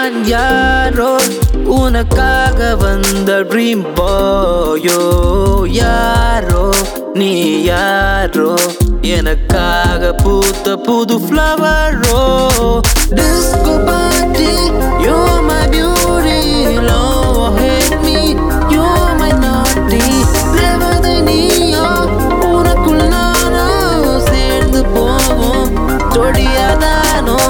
நான் யாரோ உனக்காக வந்த ட்ரீம் பாயோ யாரோ நீ யாரோ எனக்காக பூத்த புது ஃப்ளவரோ disco party you my beauty love hate me you my naughty தேவதை நீயோ உனக்குள் நானோ சேர்ந்து போவோம் தொடியாதானோ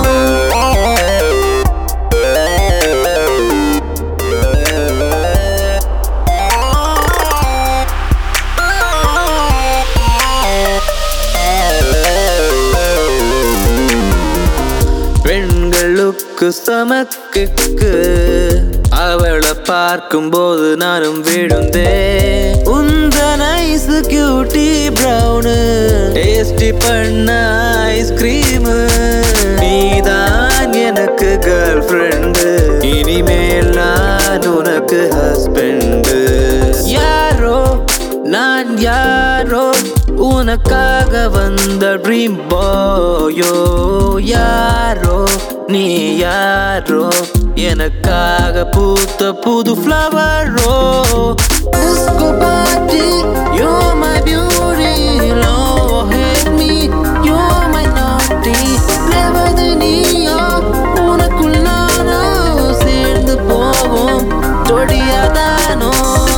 பெண்களுக்கு சமக்குக்கு அவளை பார்க்கும்போது நானும் விழுந்தே உந்த நைஸ் கியூட்டி ப்ரௌனு டேஸ்டி பண்ண ஐஸ்கிரீமு நீதான் எனக்கு கேர்ள் ஃப்ரெண்டு இனிமேல் நான் உனக்கு ஹஸ்பண்டு யாரோ நான் யாரோ உனக்காக வந்த ட்ரீம் பாயோ யாரோ நீ யாரோ எனக்காக பூத்த புது ஃப்ளவரோ disco party you my beauty love hate me you my naughty தேவதை நீயோ உனக்குள் நானோ சேர்ந்து போவோம் தொடியாதானோ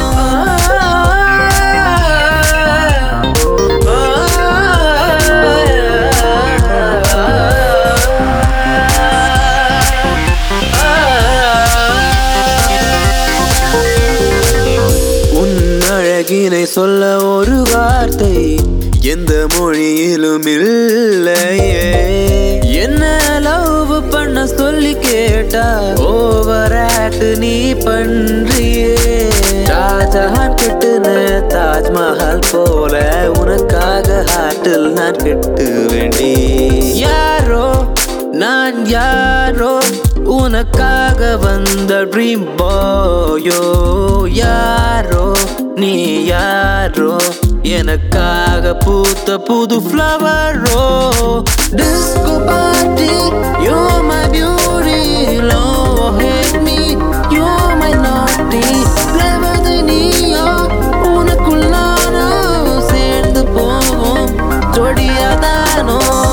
உன் அழகினை சொல்ல ஒரு வார்த்தை எந்த மொழியிலும் இல்லையே என்ன லவ் பண்ண சொல்லி கேட்டா ஓவர் ஆக்ட் நீ பண்றியே ஷாஜஹான் கெட்டுன தாஜ்மஹால் போல உனக்காக ஹாட்டில் நான் கெட்டு வேண்டி யாரோ நான் யாரோ உனக்காக வந்த ட்ரீம் பாயோ யாரோ நீ யாரோ எனக்காக பூத்த புது ஃப்ளவரோ disco party you my beauty love hate me you my naughty தேவதை நீயோ உனக்குள் நானோ சேர்ந்து போவோம் தொடியாதானோ